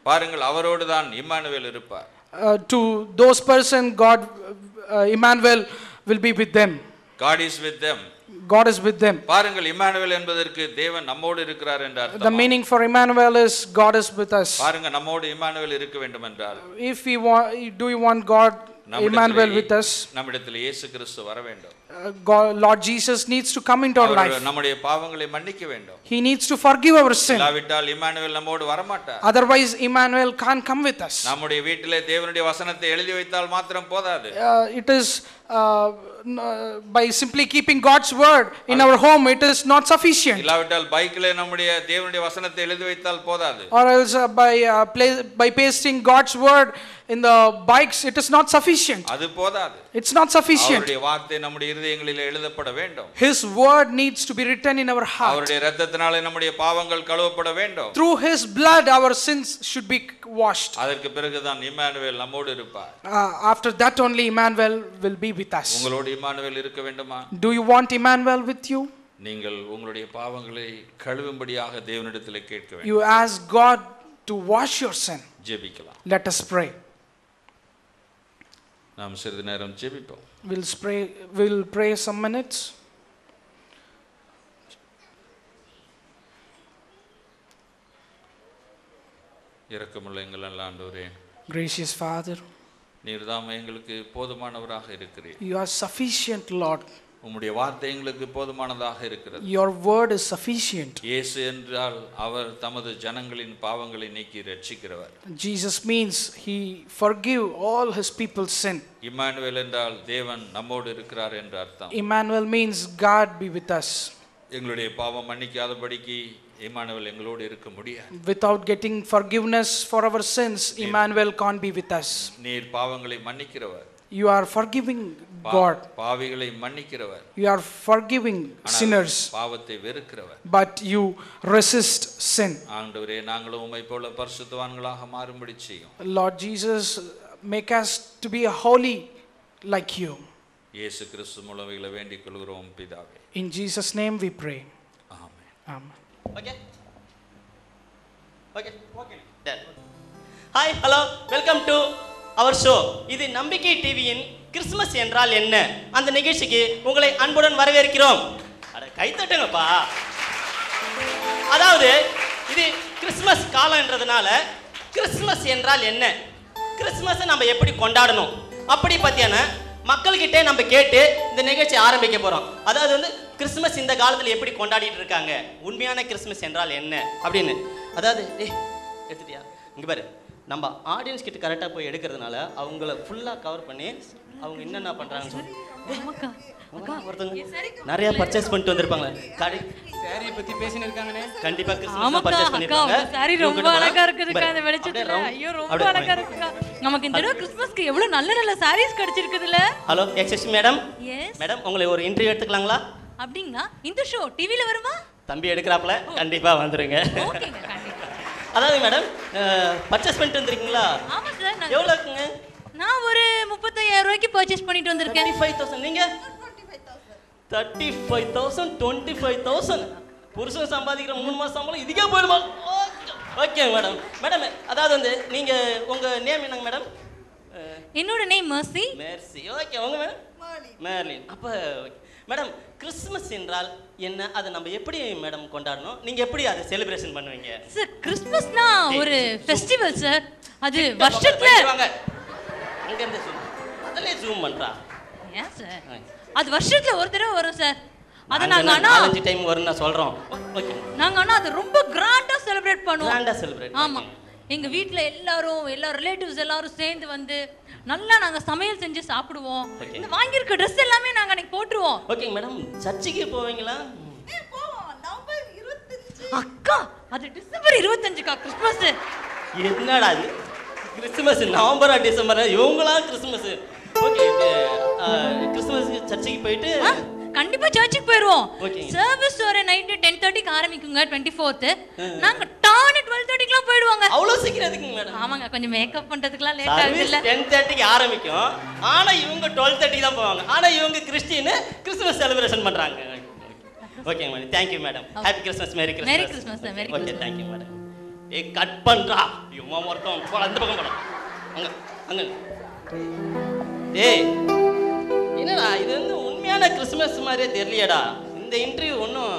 பாருங்கள் அவரோடு தான் இம்மானுவேல் இருப்பார் Uh, to those person, God, uh, Emmanuel will be with them. God is with them God is with them. பாருங்கள் Emmanuel என்பதற்கு தேவன் நம்மோடு இருக்கிறார் என்ற The அர்த்தம் meaning for Emmanuel is God is with us. பாருங்க நம்மோடு இம்மானுவேல் இருக்க வேண்டும் என்றால் If we want, do you want God, Emmanuel with us? நம்மிடத்தில் இயேசு கிறிஸ்து வர வேண்டும் Uh, God, Lord Jesus needs to come into our our life. நம்முடைய பாவங்களை மன்னிக்க வேண்டும் He needs to forgive our sin. இல்லாவிட்டால் இம்மானுவேல் நம்மோடு வரமாட்டார் Otherwise, Emmanuel can't come with us. நம்முடைய வீட்டிலே தேவனுடைய வசனத்தை எழுதி வைத்தால் மாத்திரம் போதாது Uh, it is uh, n- uh, by simply keeping God's word in our home, it is not sufficient. இல்லாவிட்டால் பைக்கிலே நம்முடைய தேவனுடைய வசனத்தை எழுதி வைத்தால் போதாது Or else uh, by, uh, play, by pasting God's word in the bikes, it is not sufficient. அது போதாது It's not sufficient. அவருடைய வார்த்தை நம்முடைய இருதயங்களில் எழுதப்பட வேண்டும் His word needs to be written in our heart. அவருடைய இரத்தத்தினாலே நம்முடைய பாவங்கள் கழுவப்பட வேண்டும் Through His blood, our sins should be washed. அதற்கு பிறகுதான் இம்மானுவேல் நம்மோடு இருப்பார் Uh, after that, only Emmanuel will be with us. உங்களோடு இம்மானுவேல் இருக்க வேண்டுமா Do you want Emmanuel with you? நீங்கள் உங்களுடைய பாவங்களை கழுவும்படியாக தேவனிடத்தில் கேட்க வேண்டும் You ask God to wash your sin. ஜெபிக்கலாம் Let us pray. நாம் சிறிது நேரம் ஜெபிப்போம் We'll pray, we'll pray some minutes. இரக்கமுள்ள எங்கள் நல்ல ஆண்டவரே Gracious Father, நீர் தாம் எங்களுக்கு போதுமானவராக இருக்கிறீர் you are sufficient, Lord. உம்முடைய வார்த்தை எங்களுக்கு போதுமானதாக இருக்கிறது Your word is sufficient. இயேசு என்றால் அவர் தமது ஜனங்களின் பாவங்களை நீக்கி ரட்சிக்கிறவர் Jesus means he forgive all his people's sin. Emmanuel என்றால் தேவன் நம்மோடு இருக்கிறார் என்ற அர்த்தம் Emmanuel means God be with us. எங்களுடைய பாவம் மன்னிக்காதபடிக்கு இம்மானுவேல் எங்களோடு இருக்க முடியாது Without getting forgiveness for our sins, Emmanuel can't be with us. நீர் பாவங்களை மன்னிக்கிறவர் You are forgiving பா- God. பாவிகளை மன்னிக்கிறவர் You are forgiving ஆனால் sinners, பாவத்தை வெறுக்கிறவர் but you resist sin. ஆண்டவரே நாங்களும் உம்மை போல பரிசுத்தவான்களாக மாறும்படி செய்யும் Lord Jesus, make us to be holy like you. இயேசு கிறிஸ்து மூலம் இவைகளை வேண்டிக் கொள்கிறோம் பிதாவே In Jesus' name we pray. Amen Amen. Okay okay okay hi hello welcome to our show இது நம்பிக்கை டிவியின் கிறிஸ்மஸ் என்றால் என்ன அந்த நிகழ்ச்சிக்கு உங்களை அன்புடன் வரவேற்கிறோம் அட கைத்தட்டுங்கப்பா அதாவது இது கிறிஸ்மஸ் காலம்ன்றதுனால கிறிஸ்மஸ் என்றால் என்ன கிறிஸ்மஸை நம்ம எப்படி கொண்டாடணும் அப்படி பற்றியான மக்கள்கிட்டே நம்ம கேட்டு இந்த நிகழ்ச்சி ஆரம்பிக்க போகிறோம் அதாவது வந்து கிறிஸ்மஸ் இந்த காலத்தில் எப்படி கொண்டாடிட்டு இருக்காங்க உண்மையான கிறிஸ்மஸ் என்றால் என்ன அப்படின்னு அதாவது ஏய் எடுத்துட்டியா இங்கே பாரு நம்ம ஆடியன்ஸ் கிட்ட கரெக்டாக போய் எடுக்கிறதுனால அவங்கள ஃபுல்லாக கவர் பண்ணி அவங்க என்னென்ன பண்ணுறாங்கன்னு சொல்லி அக்கா, ஒருத்தவங்க நிறைய பர்ச்சேஸ் பண்ணிட்டு வந்திருப்பாங்க கடை சாரியை பத்தி பேசின்னு இருக்காங்கண்ணே கண்டிப்பா கிறிஸ்மஸ் ஆமாக்கா பர்ச்சேஸ் அக்கா பண்ணிருப்பாங்க உங்க சாரி ரொம்ப அழகா இருக்குதுக்கா இந்த வெளிச்சத்துல ஐயோ ரொம்ப அழகா இருக்குக்கா நமக்கு இந்த தடவை கிறிஸ்மஸ்க்கு எவ்வளவு நல்ல நல்ல சாரீஸ் கிடைச்சிருக்குதுல hello excuse madam yes madam உங்களை ஒரு இன்டர்வியூ எடுத்துக்கலாங்களா அப்படிங்களா இந்த ஷோ டிவில வருமா தம்பி எடுக்கிறாப்புல கண்டிப்பா வந்துருங்க ஓகேங்க கண்டிப்பா அதாவது மேடம் பர்ச்சேஸ் பண்ணிட்டு வந்திருக்கீங்களா ஆமா சார் நான் எவ்வளோ இருக்குங்க நான் ஒரு முப்பத்தாயிரம் ரூபாய்க்கு பர்ச்சேஸ் பண்ணிட்டு வந்திருக்கேன் தேர்ட்டி ஃபைவ் தௌசண்ட் நீங்க thirty five thousand twenty five thousand புருஷன் சம்பாதிக்கிற மூணு மாசம் சம்பளம் இதுக்கே போயிடுமா ஓகே மேடம் மேடம் அதாவது வந்து நீங்க உங்க நேம் என்னங்க மேடம் என்னோட நேம் மர்சி மேர்சி ஓகே உங்க மேடம் மேர்லின் அப்போ மேடம் கிறிஸ்மஸ் என்றால் என்ன அதை நம்ம எப்படி மேடம் கொண்டாடணும் நீங்க எப்படி அதை செலிப்ரேஷன் பண்ணுவீங்க சார் கிறிஸ்மஸ்னா ஒரு Zoom. ஃபெஸ்டிவல் சார் அது கிட்ட வருஷத்துல வாங்க அங்க இருந்து ஜூம் அதிலே ஜூம் பண்றா ஏன் சார் அது வருஷத்துல ஒரு தடவை வரும் சார் அதை நாங்க நாங்க ஆனா நாலஞ்சு டைம் வரும்னு நான் சொல்றோம் ஓகே நாங்க ஆனா அது ரொம்ப கிராண்டா செலிப்ரேட் பண்ணுவோம் கிராண்டா செலிப்ரேட் ஆமா எங்க வீட்ல எல்லாரும் எல்லா ரிலேட்டிவ்ஸ் எல்லாரும் சேர்ந்து வந்து நல்லா நாங்க சமையல் செஞ்சு சாப்பிடுவோம் Okay. இந்த வாங்கியிருக்க ட்ரெஸ் எல்லாமே நாங்க அன்னைக்கு போட்டுருவோம் ஓகேங்க மேடம் சர்ச்சுக்கு போவீங்களா அக்கா அது டிசம்பர் இருபத்தஞ்சுக்கா கிறிஸ்மஸ் என்னடா இது கிறிஸ்துமஸ் நவம்பரா டிசம்பரா இவங்களா கிறிஸ்துமஸ் ஓகே கிறிஸ்துமஸ்க்கு சர்ச்சுக்கு போயிட்டு கண்டிப்பா சர்ச்சுக்கு போயிருவோம் Okay. சர்வீஸ் ஒரு நைட்டு டென் தேர்ட்டிக்கு ஆரம்பிக்குங்க டுவெண்ட்டி ஃபோர்த்து நாங்க டானு டுவெல் தேர்ட்டிக்குலாம் போயிடுவாங்க அவ்வளோ சீக்கிரம் எதுக்குங்க மேடம் ஆமாங்க கொஞ்சம் மேக்கப் பண்றதுக்குலாம் லேட் ஆகுது சர்வீஸ் இல்ல டென் தேர்ட்டிக்கு ஆரம்பிக்கும் ஆனா இவங்க டுவெல் தேர்ட்டிக்கு தான் போவாங்க ஆனா இவங்க கிறிஸ்டின் கிறிஸ்துமஸ் செலிப்ரேஷன் பண்றாங்க okay madam thank you madam happy Christmas merry Merry கிறிஸ்மஸ் Christmas, sir. Merry okay Christmas. Thank you madam ஏய் கட் பண்றா இவன் ஒருத்தன் போடா இந்த பக்கம் போடா அங்க அங்க டேய் என்னடா இது வந்து உண்மையான கிறிஸ்மஸ் மாதிரியே தெரியலையேடா இந்த இன்டர்வியூ ஒன்றும்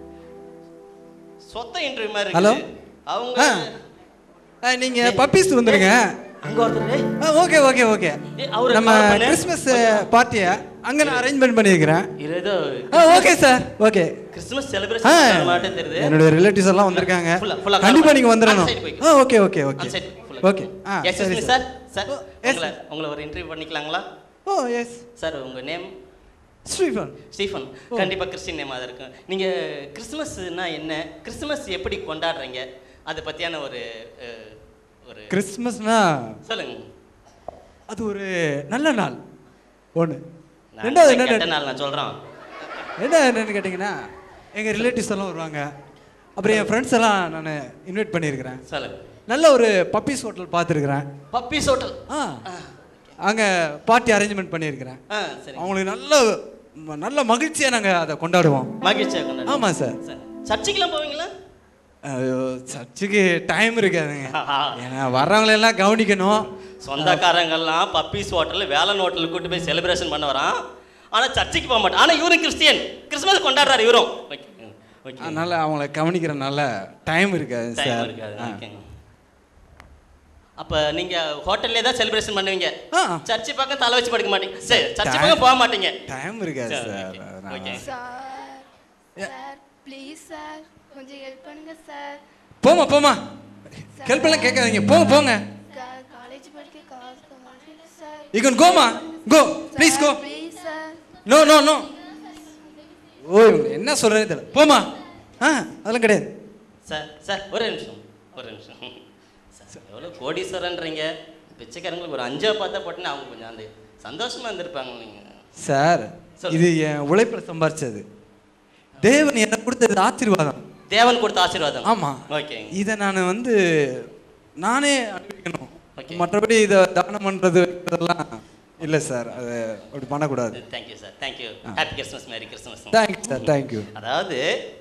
சொத்த இன்டர்வியூ மாதிரி Hello? இருக்குது அவங்க ஆ. ஆ, நீங்க பப்பீஸ் வந்துருங்க அங்க ஒருத்தர் டேய், ஓகே ஓகே ஓகே ஏய், அவரை நம்ம cover பண்ணு. கிறிஸ்மஸ் பார்ட்டியை அங்க நான் அரேஞ்ச்மெண்ட் பண்ணியிருக்கிறேன் இது ஏதோ ah okay sir okay Christmas ah celebration மாட்டே தெரியுது என்னுடைய ரிலேட்டிவ்ஸ் எல்லாம் வந்திருக்காங்க Full ஆ, full ஆ கண்டிப்பா cover நீங்க பண்ணு. வந்துடணும் On side போய்க்கோ. Ah okay okay okay On side, full ah. Okay ah Excuse சரி me, sir sir. Sir, Oh, yes, உங்களை sir. உங்களை ஒரு இன்டர்வியூ பண்ணிக்கலாங்களா ஓ எஸ் சார் உங்க நேம் ஸ்ரீஃபன் ஸ்டீஃபன் கண்டிப்பா கிறிஸ்டின் நேமா தான் இருக்கும் நீங்க கிறிஸ்துமஸ்னா என்ன கிறிஸ்துமஸ் எப்படி கொண்டாடுறீங்க அதை பத்தியான ஒரு அஹ், ஒரு கிறிஸ்மஸ்னா சொல்லுங்க அது ஒரு நல்ல நாள் ஒன்று நான் ரெண்டாவது கெட்ட என்ன நாள் நான் சொல்றேன் என்ன என்னன்னு கேட்டிங்கன்னா எங்கள் ரிலேட்டிவ்ஸ் எல்லாம் வருவாங்க அப்புறம் என் ஃப்ரெண்ட்ஸ் எல்லாம் நான் இன்வைட் பண்ணியிருக்கிறேன் சொல்லுங்க நல்ல ஒரு பப்பீஸ் ஹோட்டல் பார்த்துருக்குறேன் பப்பீஸ் ஹோட்டல் ஆ அங்கே பார்ட்டி அரேஞ்ச்மெண்ட் பண்ணியிருக்கிறேன் ஆ சரி அவங்களுக்கு நல்ல ம- நல்ல மகிழ்ச்சியாக நாங்கள் அதை கொண்டாடுவோம் மகிழ்ச்சியா கொண்டாடுங்க ஆமாம் சார் சரி. சர்ச்சுக்கெல்லாம் போவீங்களா ஐயோ, சர்ச்சுக்கு டைம் இருக்காதுங்க ஆஹா. ஏன்னா வர்றவங்களெல்லாம் கவனிக்கணும் சொந்தக்காரங்கெல்லாம் பப்பீஸ் ஹோட்டல் வேலன் ஹோட்டலுக்கு கூட்டு போய் செலிப்ரேஷன் பண்ண வரான் ஆனா சர்ச்சுக்கு போக மாட்டான் ஆனா இவரும் கிறிஸ்டியன் கிறிஸ்மஸ் கொண்டாடுறாரு இவரும் ஓகே ஓகே அதனால் அவங்கள கவனிக்கிறனால டைம் இருக்காது டைம் சார் இருக்காது ஆ. ஓகேங்க அப்ப நீங்க ஹோட்டல்லே தான் செலிப்ரேஷன் பண்ணுவீங்க ஆ. சர்ச்சு பக்கம் தலை வச்சு படுக்க மாட்டீங்க சரி சர்ச்சு Time- பக்கம் போக மாட்டீங்க டைம் இருக்காது சரி, சார் okay, அதனால. okay. Sir sir please sir கொஞ்சம் ஹெல்ப் பண்ணுங்க சார் போமா போமா ஹெல்ப் எல்லாம் கேட்காதீங்க போங்க போங்க காலேஜ் படிக்க காசு காசு சார் யூ கேன் கோமா go please go please sir no no no oh இவங்க என்ன சொல்றேன்னு தெரியல போமா ஆ அதெல்லாம் கிடையாது சார் சார் ஒரு நிமிஷம் ஒரு நிமிஷம் சார் எவ்வளோ கோடீஸ்வரன்றீங்க பிச்சைக்காரங்களுக்கு ஒரு அஞ்சா பார்த்தா போட்டுன்னு அவங்க கொஞ்சம் அந்த சந்தோஷமா இருந்திருப்பாங்க நீங்க சார் சொல்லு. இது என் உழைப்பில் சம்பாரிச்சது தேவன் எனக்கு கொடுத்தது ஆசீர்வாதம் தேவன் கொடுத்த ஆசீர்வாதம் ஆமா ஓகே இதை நான் வந்து நானே அனுபவிக்கணும் Okay. மற்றபடி இதை தானம் பண்றது இதெல்லாம் இல்லை சார் அது அப்படி பண்ணக்கூடாது thank you sir thank you happy Christmas merry Christmas thank you sir thank you அதாவது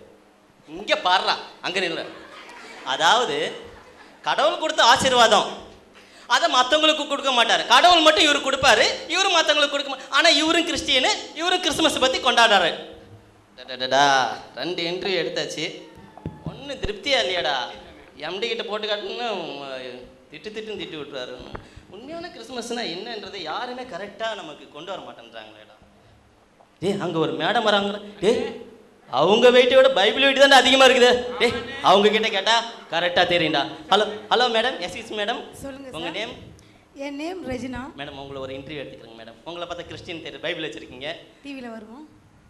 இங்க பாடுறா அங்க நில்ல அதாவது கடவுள் கொடுத்த ஆசீர்வாதம் அதை மற்றவங்களுக்கு கொடுக்க மாட்டாரு கடவுள் மட்டும் இவரு கொடுப்பாரு இவரும் மற்றவங்களுக்கு கொடுக்க மா- ஆனா இவரும் கிறிஸ்டியனு இவரும் கிறிஸ்துமஸ் பத்தி கொண்டாடுறாரு டடடடா, ரெண்டு இன்டர்வியூ எடுத்தாச்சு ஒன்றும் திருப்தியா இல்லையாடா எம்டி கிட்ட போட்டு காட்டுன்னு திட்டு திட்டுன்னு திட்டு விட்டுறாரு உண்மையான கிறிஸ்மஸ்னா என்னன்றதை யாருமே கரெக்டாக நமக்கு கொண்டு வர மாட்டேன்றாங்களேடா டேய் அங்க ஒரு மேடம் வராங்க டேய் அவங்க வெயிட்டை விட பைபிள் வெயிட் தான் அதிகமா இருக்குது டேய் அவங்க கிட்ட கேட்டா கரெக்டா தெரியும்டா hello hello madam yes yes madam சொல்லுங்க உங்க சார். நேம் என் நேம் ரெஜினா மேடம் உங்களை ஒரு இன்டர்வியூ எடுத்துக்கிறேங்க மேடம் உங்களை பார்த்தா கிறிஸ்டின் தெரியும் பைபிள் வச்சிருக்கீங்க டிவியில் வருவோம்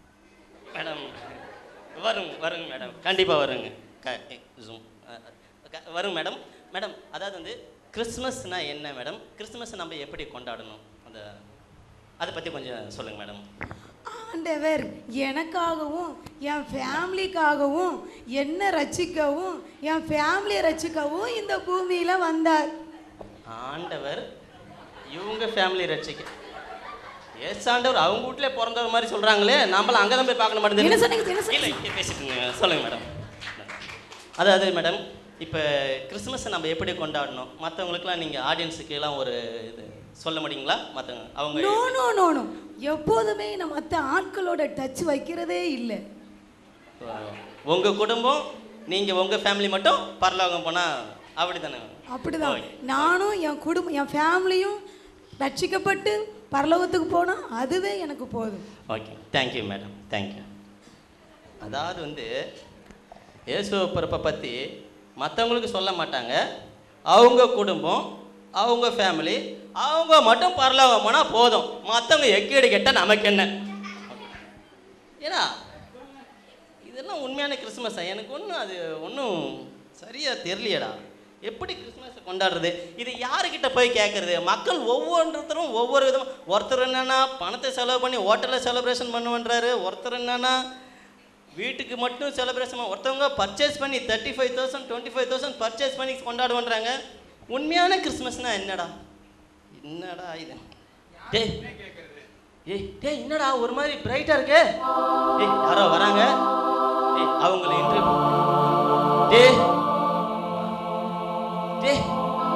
மேடம் வருங்க வருங்க மேடம் கண்டிப்பாக வருங்க க ஜூம் வருங்க மேடம் மேடம் அதாவது வந்து கிறிஸ்மஸ்னா என்ன மேடம் கிறிஸ்மஸ் நம்ம எப்படி கொண்டாடணும் அந்த அதை பற்றி கொஞ்சம் சொல்லுங்கள் மேடம் ஆண்டவர் எனக்காகவும் என் ஃபேமிலிக்காகவும் என்ன ரட்சிக்கவும் என் ஃபேமிலியை ரட்சிக்கவும் இந்த பூமியில் வந்தார் ஆண்டவர் இவங்க ஃபேமிலி ரட்சிக்க எஸ் ஆண்டவர் அவங்க வீட்லயே பிறந்தவர் மாதிரி சொல்றாங்களே நம்மள அங்கே தான் போய் பார்க்க மாட்டேங்குது என்ன சொன்னீங்க? என்ன சொன்னீங்க? இல்லை இங்கே பேசிட்டுங்க சொல்லுங்க மேடம் அதாவது மேடம் இப்போ கிறிஸ்மஸை நம்ம எப்படி கொண்டாடணும் மற்றவங்களுக்குலாம் நீங்கள் ஆடியன்ஸுக்கு எல்லாம் ஒரு இது சொல்ல முடியுங்களா மற்றவங்க அவங்க நோ நோ நோ நோ எப்போதுமே நான் மற்ற ஆட்களோட டச் வைக்கிறதே இல்லை உங்க குடும்பம் நீங்க உங்க ஃபேமிலி மட்டும் பரலோகம் போனா அப்படி தானே அப்படிதான் நானும் என் குடும்பம் என் ஃபேமிலியும் ரட்சிக்கப்பட்டு பரலோகத்துக்கு போனால் அதுவே எனக்கு போதும் ஓகே தேங்க்யூ மேடம் தேங்க்யூ அதாவது வந்து இயேசு பிறப்பை பற்றி மற்றவங்களுக்கு சொல்ல மாட்டாங்க அவங்க குடும்பம் அவங்க ஃபேமிலி அவங்க மட்டும் பரலோகம் போனால் போதும் மற்றவங்க எக்கேடு கெட்டால் நமக்கு என்ன ஏன்னா இதெல்லாம் உண்மையான கிறிஸ்மஸா எனக்கு ஒன்றும் அது ஒன்றும் சரியாக தெரியலையேடா எப்படி கிறிஸ்மஸை கொண்டாடுறது இது யாருக்கிட்ட போய் கேட்குறது மக்கள் ஒவ்வொருத்தரும் ஒவ்வொரு விதமாக ஒருத்தர் என்னன்னா பணத்தை செலவு பண்ணி ஹோட்டலில் செலிப்ரேஷன் பண்ணுவேன்றாரு ஒருத்தர் என்னன்னா வீட்டுக்கு மட்டும் செலிப்ரேஷன் ஒருத்தவங்க பர்ச்சேஸ் பண்ணி thirty five thousand twenty five thousand purchase பண்ணி கொண்டாடுவேன்றாங்க உண்மையான கிறிஸ்மஸ்னா என்னடா என்னடா இது டேய் ஏய் டேய் என்னடா ஒரு மாதிரி பிரைட்டா இருக்கு ஏய் யாரோ வராங்க ஏய் அவங்கள இன்டர்வியூ டேய்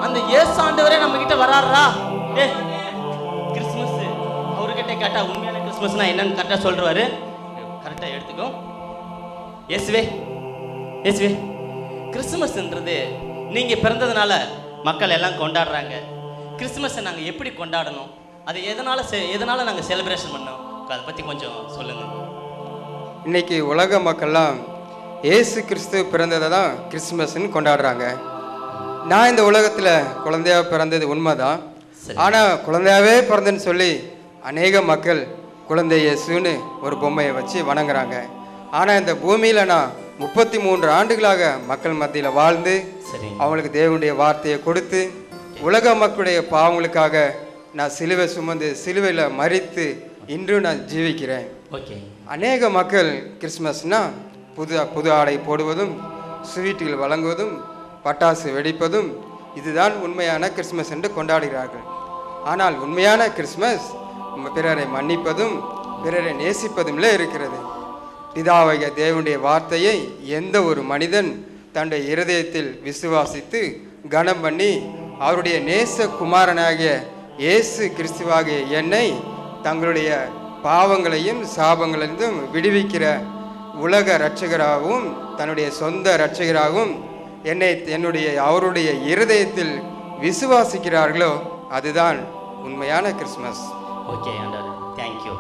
அந்த இயேசு ஆண்டவரே நம்ம கிட்ட வராருடா ஏ கிறிஸ்மஸ் அவர்கிட்ட கேட்டா உண்மையான கிறிஸ்மஸ்னா என்னன்னு கரெக்டா சொல்றாரு கரெக்டா எடுத்துக்கோ இயேசுவே இயேசுவே கிறிஸ்மஸ்ன்றது நீங்க பிறந்ததுனால மக்கள் எல்லாம் கொண்டாடுறாங்க கிறிஸ்மஸை நாங்க எப்படி கொண்டாடணும் அது எதனால செ- எதனால நாங்க செலிப்ரேஷன் பண்ணோம் அதை பத்தி கொஞ்சம் சொல்லுங்க இன்னைக்கு உலக மக்கள்லாம் இயேசு கிறிஸ்து பிறந்ததை தான் கிறிஸ்மஸ்ன்னு கொண்டாடுறாங்க நான் இந்த உலகத்தில் குழந்தையா பிறந்தது உண்மைதான் சரி. ஆனால் குழந்தையாவே பிறந்தேன்னு சொல்லி அநேக மக்கள் குழந்தை இயேசுன்னு ஒரு பொம்மையை வச்சு வணங்குறாங்க ஆனால் இந்த பூமியில் நான் முப்பத்தி மூன்று ஆண்டுகளாக மக்கள் மத்தியில் வாழ்ந்து சரி அவங்களுக்கு தேவனுடைய வார்த்தையை கொடுத்து உலக மக்களுடைய பாவங்களுக்காக நான் சிலுவை சுமந்து சிலுவையில் மறித்து இன்றும் நான் ஜீவிக்கிறேன் ஓகே அநேக மக்கள் கிறிஸ்மஸ்னா புது புது ஆடை போடுவதும் ஸ்வீட்டுகள் வழங்குவதும் பட்டாசு வெடிப்பதும் இதுதான் உண்மையான கிறிஸ்மஸ் என்று கொண்டாடுகிறார்கள் ஆனால் உண்மையான கிறிஸ்மஸ் நம்ம பிறரை மன்னிப்பதும் பிறரை நேசிப்பதும்ல இருக்கிறது பிதாவக தேவனுடைய வார்த்தையை எந்த ஒரு மனிதன் தன்னுடைய இருதயத்தில் விசுவாசித்து கனம் பண்ணி அவருடைய நேச குமாரனாகிய இயேசு கிறிஸ்துவாகிய என்னை தங்களுடைய பாவங்களையும் சாபங்களிலிருந்தும் விடுவிக்கிற உலக இரட்சகராகவும் தன்னுடைய சொந்த இரட்சகராகவும் என்னை என்னுடைய அவருடைய இருதயத்தில் விசுவாசிக்கிறார்களோ அதுதான் உண்மையான கிறிஸ்மஸ் ஓகே ஆண்டவர் தேங்க்யூ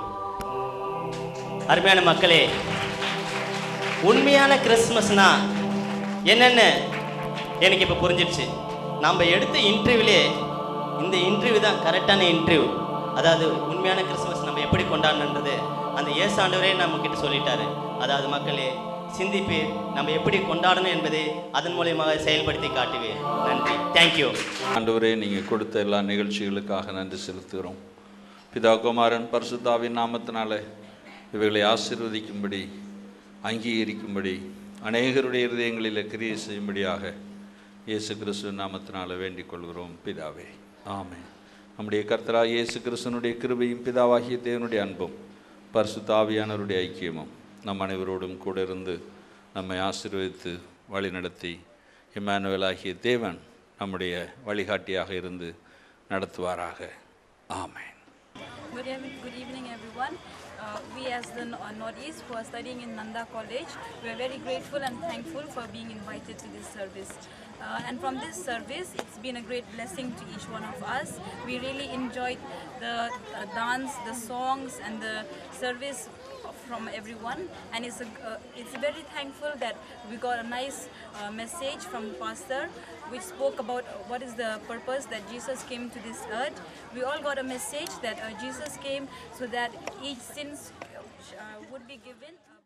அருமையான மக்களே உண்மையான கிறிஸ்மஸ்னா என்னென்னு எனக்கு இப்போ புரிஞ்சிடுச்சு நம்ம எடுத்த இன்டர்வியூலே இந்த இன்டர்வியூ தான் கரெக்டான இன்டர்வியூ அதாவது உண்மையான கிறிஸ்மஸ் நம்ம எப்படி கொண்டாடணுன்றது அந்த இயேசு ஆண்டவரே நம்ம கிட்ட சொல்லிட்டாரு அதாவது மக்களே சிந்திப்பீர் நம்ம எப்படி கொண்டாடணும் என்பதை அதன் மூலியமாக செயல்படுத்தி காட்டுவேன் நன்றி தேங்க்யூ ஆண்டவரே நீங்கள் கொடுத்த எல்லா நிகழ்ச்சிகளுக்காக நன்றி செலுத்துகிறோம் பிதா குமாரன் பரிசுத்தாவின் நாமத்தினால இவைகளை ஆசீர்வதிக்கும்படி அங்கீகரிக்கும்படி அநேகருடைய இருதயங்களில் கிரியை செய்யும்படியாக இயேசு கிறிஸ்து நாமத்தினால வேண்டிக் கொள்கிறோம் பிதாவே ஆமென் நம்முடைய கர்த்தரா இயேசு கிறிஸ்துனுடைய கிருபையும் பிதாவாகிய தேவனுடைய அன்பும் பரிசுத்தாவியானவருடைய ஐக்கியமும் நம் அனைவரோடும் கூட இருந்து நம்மை ஆசீர்வதித்து வழிநடத்தி இம்மானுவேல் ஆகிய தேவன் நம்முடைய வழிகாட்டியாக இருந்து நடத்துவாராக ஆமென் Good evening, good evening everyone. Uh, we as the Nor- uh, Northeast who are studying in Nanda College, we are very grateful and thankful for being invited to this service. Uh, and from this service, it's been a great blessing to each one of us. We really enjoyed the uh, dance, the songs, and the service from everyone and it's a, uh, it's very thankful that we got a nice uh, message from the pastor which spoke about uh, what is the purpose that Jesus came to this earth we all got a message that uh, Jesus came so that each sins uh, would be given